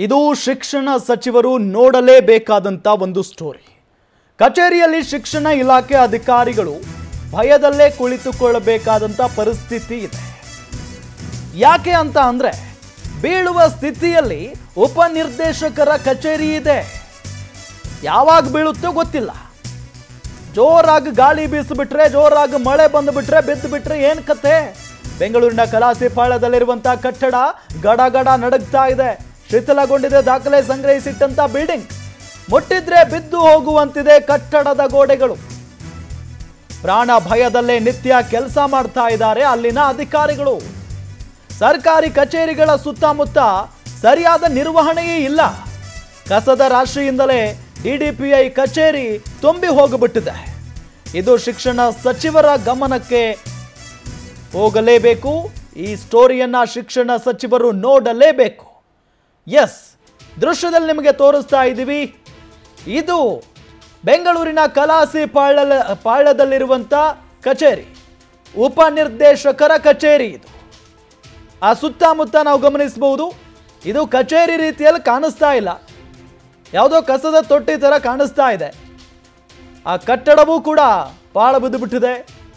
ಇದು ಶಿಕ್ಷಣ ಸಚಿವರು ನೋಡಲೇಬೇಕಾದಂಥ ಒಂದು ಸ್ಟೋರಿ ಕಚೇರಿಯಲ್ಲಿ ಶಿಕ್ಷಣ ಇಲಾಖೆ ಅಧಿಕಾರಿಗಳು ಭಯದಲ್ಲೇ ಕುಳಿತುಕೊಳ್ಳಬೇಕಾದಂಥ ಪರಿಸ್ಥಿತಿ ಇದೆ ಯಾಕೆ ಅಂತ ಅಂದ್ರೆ ಬೀಳುವ ಸ್ಥಿತಿಯಲ್ಲಿ ಉಪನಿರ್ದೇಶಕರ ಕಚೇರಿ ಇದೆ ಯಾವಾಗ ಬೀಳುತ್ತೋ ಗೊತ್ತಿಲ್ಲ ಜೋರಾಗಿ ಗಾಳಿ ಬೀಸಿಬಿಟ್ರೆ ಜೋರಾಗಿ ಮಳೆ ಬಂದುಬಿಟ್ರೆ ಬಿದ್ದು ಬಿಟ್ರೆ ಏನ್ ಕತೆ ಬೆಂಗಳೂರಿನ ಕಲಾಸಿಪಾಳ್ಯದಲ್ಲಿರುವಂತಹ ಕಟ್ಟಡ ಗಡ ಗಡ ನಡಗ್ತಾ ಇದೆ ಶಿಥಿಲಗೊಂಡಿದೆ ದಾಖಲೆ ಸಂಗ್ರಹಿಸಿಟ್ಟಂತ ಬಿಲ್ಡಿಂಗ್ ಮುಟ್ಟಿದ್ರೆ ಬಿದ್ದು ಹೋಗುವಂತಿದೆ ಕಟ್ಟಡದ ಗೋಡೆಗಳು ಪ್ರಾಣ ಭಯದಲ್ಲೇ ನಿತ್ಯ ಕೆಲಸ ಮಾಡ್ತಾ ಇದ್ದಾರೆ ಅಲ್ಲಿನ ಅಧಿಕಾರಿಗಳು ಸರ್ಕಾರಿ ಕಚೇರಿಗಳ ಸುತ್ತಮುತ್ತ ಸರಿಯಾದ ನಿರ್ವಹಣೆಯೇ ಇಲ್ಲ ಕಸದ ರಾಶಿಯಿಂದಲೇ ಡಿಡಿಪಿಐ ಕಚೇರಿ ತುಂಬಿ ಹೋಗಿಬಿಟ್ಟಿದೆ ಇದು ಶಿಕ್ಷಣ ಸಚಿವರ ಗಮನಕ್ಕೆ ಹೋಗಲೇಬೇಕು ಈ ಸ್ಟೋರಿಯನ್ನ ಶಿಕ್ಷಣ ಸಚಿವರು ನೋಡಲೇಬೇಕು ಎಸ್ ದೃಶ್ಯದಲ್ಲಿ ನಿಮಗೆ ತೋರಿಸ್ತಾ ಇದ್ದೀವಿ ಇದು ಬೆಂಗಳೂರಿನ ಕಲಾಸಿ ಪಾಳ್ಯ ಪಾಳ್ಯದಲ್ಲಿರುವಂಥ ಕಚೇರಿ ಉಪನಿರ್ದೇಶಕರ ಕಚೇರಿ ಇದು ಆ ಸುತ್ತಮುತ್ತ ನಾವು ಗಮನಿಸಬಹುದು ಇದು ಕಚೇರಿ ರೀತಿಯಲ್ಲಿ ಕಾಣಿಸ್ತಾ ಇಲ್ಲ ಯಾವುದೋ ಕಸದ ತೊಟ್ಟಿ ಥರ ಕಾಣಿಸ್ತಾ ಇದೆ ಆ ಕಟ್ಟಡವೂ ಕೂಡ ಪಾಳು ಬಿದ್ದುಬಿಟ್ಟಿದೆ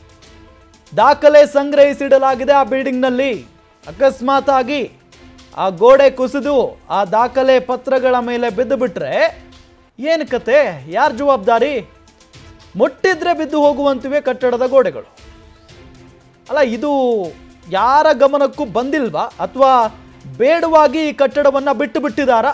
ದಾಖಲೆ ಸಂಗ್ರಹಿಸಿಡಲಾಗಿದೆ ಆ ಬಿಲ್ಡಿಂಗ್ನಲ್ಲಿ ಅಕಸ್ಮಾತ್ ಆಗಿ ಆ ಗೋಡೆ ಕುಸಿದು ಆ ದಾಖಲೆ ಪತ್ರಗಳ ಮೇಲೆ ಬಿದ್ದು ಬಿಟ್ರೆ ಏನು ಕತೆ ಯಾರ ಜವಾಬ್ದಾರಿ ಮುಟ್ಟಿದ್ರೆ ಬಿದ್ದು ಹೋಗುವಂತಿವೆ ಕಟ್ಟಡದ ಗೋಡೆಗಳು ಅಲ್ಲ ಇದು ಯಾರ ಗಮನಕ್ಕೂ ಬಂದಿಲ್ವಾ ಅಥವಾ ಬೇಡವಾಗಿ ಈ ಕಟ್ಟಡವನ್ನು ಬಿಟ್ಟು ಬಿಟ್ಟಿದ್ದಾರಾ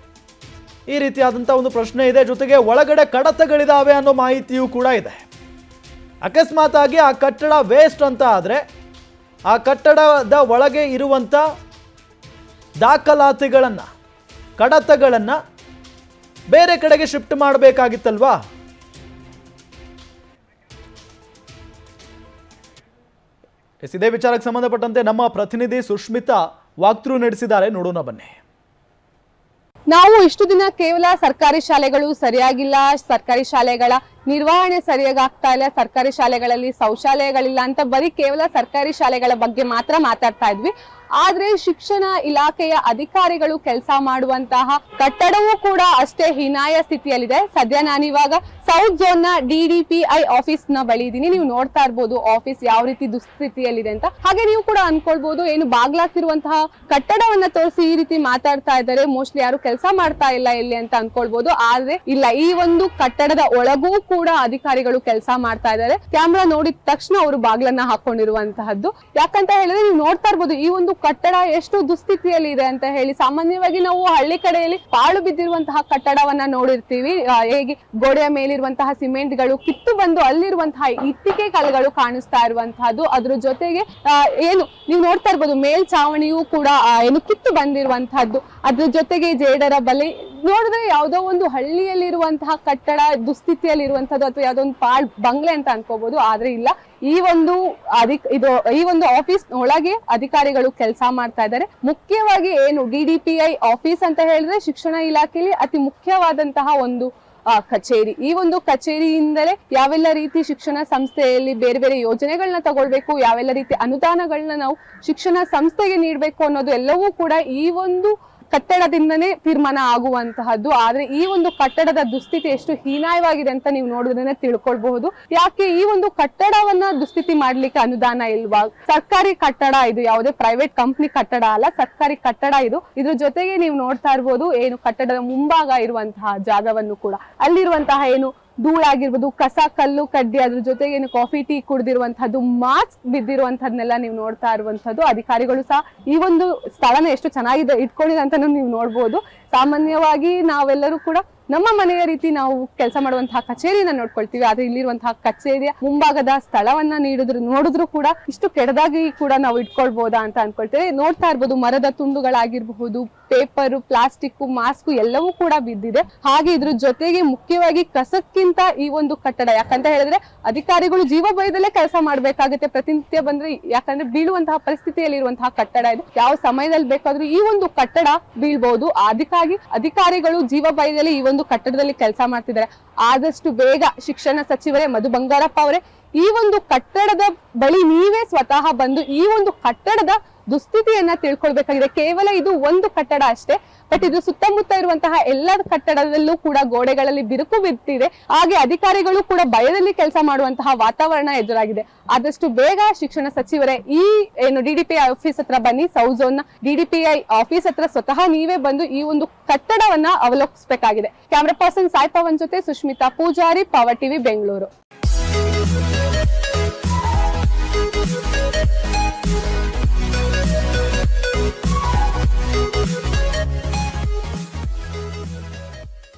ಈ ರೀತಿಯಾದಂಥ ಒಂದು ಪ್ರಶ್ನೆ ಇದೆ ಜೊತೆಗೆ ಒಳಗಡೆ ಕಡತಗಳಿದಾವೆ ಅನ್ನೋ ಮಾಹಿತಿಯೂ ಕೂಡ ಇದೆ ಅಕಸ್ಮಾತ್ ಆಗಿ ಆ ಕಟ್ಟಡ ವೇಸ್ಟ್ ಅಂತ ಆದರೆ ಆ ಕಟ್ಟಡದ ಒಳಗೆ ಇರುವಂಥ ದಾಖಲಾತಿಗಳನ್ನು ಕಡತಗಳನ್ನು ಬೇರೆ ಕಡೆಗೆ ಶಿಫ್ಟ್ ಮಾಡಬೇಕಾಗಿತ್ತಲ್ವಾ ಎಸ್ ಇದೇ ವಿಚಾರಕ್ಕೆ ಸಂಬಂಧಪಟ್ಟಂತೆ ನಮ್ಮ ಪ್ರತಿನಿಧಿ ಸುಷ್ಮಿತಾ ವಾಕ್ಥ್ರೂ ನಡೆಸಿದ್ದಾರೆ ನೋಡೋಣ ಬನ್ನಿ ನಾವು ಇಷ್ಟು ದಿನ ಕೇವಲ ಸರ್ಕಾರಿ ಶಾಲೆಗಳು ಸರಿಯಾಗಿಲ್ಲ ಸರ್ಕಾರಿ ಶಾಲೆಗಳ ನಿರ್ವಹಣೆ ಸರಿಯಾಗಿ ಆಗ್ತಾ ಇಲ್ಲ ಸರ್ಕಾರಿ ಶಾಲೆಗಳಲ್ಲಿ ಶೌಚಾಲಯಗಳಿಲ್ಲ ಅಂತ ಬರೀ ಕೇವಲ ಸರ್ಕಾರಿ ಶಾಲೆಗಳ ಬಗ್ಗೆ ಮಾತ್ರ ಮಾತಾಡ್ತಾ ಇದ್ವಿ ಆದ್ರೆ ಶಿಕ್ಷಣ ಇಲಾಖೆಯ ಅಧಿಕಾರಿಗಳು ಕೆಲಸ ಮಾಡುವಂತಹ ಕಟ್ಟಡವೂ ಕೂಡ ಅಷ್ಟೇ ಹೀನಾಯ ಸ್ಥಿತಿಯಲ್ಲಿದೆ ಸದ್ಯ ನಾನಿವಾಗ ಸೌತ್ ಝೋನ್ ನ ಡಿಡಿಪಿಐ ಆಫೀಸ್ ನ ಬಳಿ ಇದೀನಿ ನೀವು ನೋಡ್ತಾ ಇರ್ಬೋದು ಆಫೀಸ್ ಯಾವ ರೀತಿ ದುಸ್ಥಿತಿಯಲ್ಲಿದೆ ಅಂತ ಹಾಗೆ ನೀವು ಕೂಡ ಅನ್ಕೊಳ್ಬಹುದು ಏನು ಬಾಗ್ಲಾಕಿರುವಂತಹ ಕಟ್ಟಡವನ್ನ ತೋರಿಸಿ ಈ ರೀತಿ ಮಾತಾಡ್ತಾ ಇದ್ದಾರೆ ಮೋಸ್ಟ್ಲಿ ಯಾರು ಕೆಲಸ ಮಾಡ್ತಾ ಇಲ್ಲ ಇಲ್ಲಿ ಅಂತ ಅನ್ಕೊಳ್ಬಹುದು ಆದ್ರೆ ಇಲ್ಲ ಈ ಒಂದು ಕಟ್ಟಡದ ಒಳಗೂ ಕೂಡ ಅಧಿಕಾರಿಗಳು ಕೆಲಸ ಮಾಡ್ತಾ ಇದ್ದಾರೆ ಕ್ಯಾಮ್ರಾ ನೋಡಿದ ತಕ್ಷಣ ಅವರು ಬಾಗ್ಲನ್ನ ಹಾಕೊಂಡಿರುವಂತಹದ್ದು ಯಾಕಂತ ಹೇಳಿದ್ರೆ ನೀವು ನೋಡ್ತಾ ಇರ್ಬೋದು ಈ ಒಂದು ಕಟ್ಟಡ ಎಷ್ಟು ದುಸ್ಥಿತಿಯಲ್ಲಿ ಇದೆ ಅಂತ ಹೇಳಿ ಸಾಮಾನ್ಯವಾಗಿ ನಾವು ಹಳ್ಳಿ ಕಡೆಯಲ್ಲಿ ಪಾಳು ಬಿದ್ದಿರುವಂತಹ ಕಟ್ಟಡವನ್ನ ನೋಡಿರ್ತೀವಿ ಆ, ಹೇಗೆ ಗೋಡೆಯ ಮೇಲಿರುವಂತಹ ಸಿಮೆಂಟ್ಗಳು ಕಿತ್ತು ಬಂದು ಅಲ್ಲಿರುವಂತಹ ಇಟ್ಟಿಗೆ ಕಲ್ಲುಗಳು ಕಾಣಿಸ್ತಾ ಇರುವಂತಹದ್ದು ಅದ್ರ ಜೊತೆಗೆ ಆ, ಏನು ನೀವು ನೋಡ್ತಾ ಇರ್ಬೋದು ಮೇಲ್ಛಾವಣಿಯೂ ಕೂಡ ಆ, ಏನು ಕಿತ್ತು ಬಂದಿರುವಂತಹದ್ದು ಅದ್ರ ಜೊತೆಗೆ ಜೇಡರ ಬಲೆ ನೋಡಿದ್ರೆ ಯಾವುದೋ ಒಂದು ಹಳ್ಳಿಯಲ್ಲಿರುವಂತಹ ಕಟ್ಟಡ ದುಸ್ಥಿತಿಯಲ್ಲಿರುವಂತಹದ್ದು ಅಥವಾ ಯಾವುದೋ ಒಂದು ಪಾಳ್ ಬಂಗ್ಲೆ ಅಂತ ಅನ್ಕೋಬಹುದು ಆದ್ರೆ ಇಲ್ಲ ಈ ಒಂದು ಅಧಿಕ್ ಇದು ಈ ಒಂದು ಆಫೀಸ್ ಒಳಗೆ ಅಧಿಕಾರಿಗಳು ಕೆಲಸ ಮಾಡ್ತಾ ಇದ್ದಾರೆ ಮುಖ್ಯವಾಗಿ ಏನು ಡಿಡಿಪಿಐ ಆಫೀಸ್ ಅಂತ ಹೇಳಿದ್ರೆ ಶಿಕ್ಷಣ ಇಲಾಖೆಯಲ್ಲಿ ಅತಿ ಮುಖ್ಯವಾದಂತಹ ಒಂದು ಆ, ಕಚೇರಿ ಈ ಒಂದು ಕಚೇರಿಯಿಂದಲೇ ಯಾವೆಲ್ಲ ರೀತಿ ಶಿಕ್ಷಣ ಸಂಸ್ಥೆಯಲ್ಲಿ ಬೇರೆ ಬೇರೆ ಯೋಜನೆಗಳನ್ನ ತಗೊಳ್ಬೇಕು ಯಾವೆಲ್ಲ ರೀತಿ ಅನುದಾನಗಳನ್ನ ನಾವು ಶಿಕ್ಷಣ ಸಂಸ್ಥೆಗೆ ನೀಡಬೇಕು ಅನ್ನೋದು ಎಲ್ಲವೂ ಕೂಡ ಈ ಒಂದು ಕಟ್ಟಡದಿಂದನೇ ತೀರ್ಮಾನ ಆಗುವಂತಹದ್ದು ಆದ್ರೆ ಈ ಒಂದು ಕಟ್ಟಡದ ದುಸ್ಥಿತಿ ಎಷ್ಟು ಹೀನಾಯವಾಗಿದೆ ಅಂತ ನೀವು ನೋಡಿದ್ರೆ ತಿಳ್ಕೊಳ್ಬಹುದು ಯಾಕೆ ಈ ಒಂದು ಕಟ್ಟಡವನ್ನ ದುಸ್ಥಿತಿ ಮಾಡ್ಲಿಕ್ಕೆ ಅನುದಾನ ಇಲ್ವಾ ಸರ್ಕಾರಿ ಕಟ್ಟಡ ಇದು ಯಾವುದೇ ಪ್ರೈವೇಟ್ ಕಂಪ್ನಿ ಕಟ್ಟಡ ಅಲ್ಲ ಸರ್ಕಾರಿ ಕಟ್ಟಡ ಇದು ಇದ್ರ ಜೊತೆಗೆ ನೀವು ನೋಡ್ತಾ ಇರ್ಬೋದು ಏನು ಕಟ್ಟಡದ ಮುಂಭಾಗ ಇರುವಂತಹ ಜಾಗವನ್ನು ಕೂಡ ಅಲ್ಲಿರುವಂತಹ ಏನು ಧೂಳಾಗಿರ್ಬೋದು ಕಸ ಕಲ್ಲು ಕಡ್ಡಿ ಅದ್ರ ಜೊತೆಗೆ ಏನು ಕಾಫಿ ಟೀ ಕುಡ್ದಿರುವಂತಹದ್ದು ಮಾಸ್ಕ್ ಬಿದ್ದಿರುವಂತಹದ್ನೆಲ್ಲ ನೀವು ನೋಡ್ತಾ ಇರುವಂತಹದ್ದು ಅಧಿಕಾರಿಗಳು ಸಹ ಈ ಒಂದು ಸ್ಥಳನ ಎಷ್ಟು ಚೆನ್ನಾಗಿದೆ ಇಟ್ಕೊಂಡಿದೆ ಅಂತ ನೀವು ನೋಡ್ಬೋದು ಸಾಮಾನ್ಯವಾಗಿ ನಾವೆಲ್ಲರೂ ಕೂಡ ನಮ್ಮ ಮನೆಯ ರೀತಿ ನಾವು ಕೆಲಸ ಮಾಡುವಂತಹ ಕಚೇರಿನ ನೋಡ್ಕೊಳ್ತೀವಿ ಆದ್ರೆ ಇಲ್ಲಿರುವಂತಹ ಕಚೇರಿಯ ಮುಂಭಾಗದ ಸ್ಥಳವನ್ನ ನೀಡಿದ್ರು ನೋಡಿದ್ರು ಕೂಡ ಇಷ್ಟು ಕೆಡದಾಗಿ ಕೂಡ ನಾವು ಇಟ್ಕೊಳ್ಬಹುದಾ ಅಂತ ಅನ್ಕೊಳ್ತೇವೆ ನೋಡ್ತಾ ಇರ್ಬೋದು ಮರದ ತುಂಡುಗಳಾಗಿರಬಹುದು ಪೇಪರ್ ಪ್ಲಾಸ್ಟಿಕ್ ಮಾಸ್ಕ್ ಎಲ್ಲವೂ ಕೂಡ ಬಿದ್ದಿದೆ ಹಾಗೆ ಇದ್ರ ಜೊತೆಗೆ ಮುಖ್ಯವಾಗಿ ಕಸಕ್ಕಿಂತ ಈ ಒಂದು ಕಟ್ಟಡ ಯಾಕಂತ ಹೇಳಿದ್ರೆ ಅಧಿಕಾರಿಗಳು ಜೀವ ಭಯದಲ್ಲೇ ಕೆಲಸ ಮಾಡ್ಬೇಕಾಗುತ್ತೆ ಪ್ರತಿನಿತ್ಯ ಬಂದ್ರೆ ಯಾಕಂದ್ರೆ ಬೀಳುವಂತಹ ಪರಿಸ್ಥಿತಿಯಲ್ಲಿ ಇರುವಂತಹ ಕಟ್ಟಡ ಇದು ಯಾವ ಸಮಯದಲ್ಲಿ ಬೇಕಾದ್ರೂ ಈ ಒಂದು ಕಟ್ಟಡ ಬೀಳ್ಬಹುದು ಅದಕ್ಕಾಗಿ ಅಧಿಕಾರಿಗಳು ಜೀವ ಭಯದಲ್ಲಿ ಈ ಒಂದು ಕಟ್ಟಡದಲ್ಲಿ ಕೆಲಸ ಮಾಡ್ತಿದ್ದಾರೆ ಆದಷ್ಟು ಬೇಗ ಶಿಕ್ಷಣ ಸಚಿವರೇ ಮಧು ಬಂಗಾರಪ್ಪ ಅವರೇ ಈ ಒಂದು ಕಟ್ಟಡದ ಬಳಿ ನೀವೇ ಸ್ವತಃ ಬಂದು ಈ ಒಂದು ಕಟ್ಟಡದ ದುಸ್ಥಿತಿಯನ್ನ ತಿಳ್ಕೊಳ್ಬೇಕಾಗಿದೆ ಕೇವಲ ಇದು ಒಂದು ಕಟ್ಟಡ ಅಷ್ಟೇ ಬಟ್ ಇದು ಸುತ್ತಮುತ್ತ ಇರುವಂತಹ ಎಲ್ಲ ಕಟ್ಟಡದಲ್ಲೂ ಕೂಡ ಗೋಡೆಗಳಲ್ಲಿ ಬಿರುಕು ಬಿದ್ದಿದೆ ಹಾಗೆ ಅಧಿಕಾರಿಗಳು ಕೂಡ ಭಯದಲ್ಲಿ ಕೆಲಸ ಮಾಡುವಂತಹ ವಾತಾವರಣ ಎದುರಾಗಿದೆ ಆದಷ್ಟು ಬೇಗ ಶಿಕ್ಷಣ ಸಚಿವರೇ ಈ ಏನು ಡಿಡಿಪಿಐ ಆಫೀಸ್ ಹತ್ರ ಬನ್ನಿ ಸೌತ್ ಝೋನ್ ನ ಡಿಡಿಪಿಐ ಆಫೀಸ್ ಹತ್ರ ಸ್ವತಃ ನೀವೇ ಬಂದು ಈ ಒಂದು ಕಟ್ಟಡವನ್ನ ಅವಲೋಕಿಸಬೇಕಾಗಿದೆ ಕ್ಯಾಮ್ರಾ ಪರ್ಸನ್ ಸಾಯಿ ಪವನ್ ಜೊತೆ ಸುಷ್ಮಿತಾ ಪೂಜಾರಿ ಪವರ್ ಟಿವಿ ಬೆಂಗಳೂರು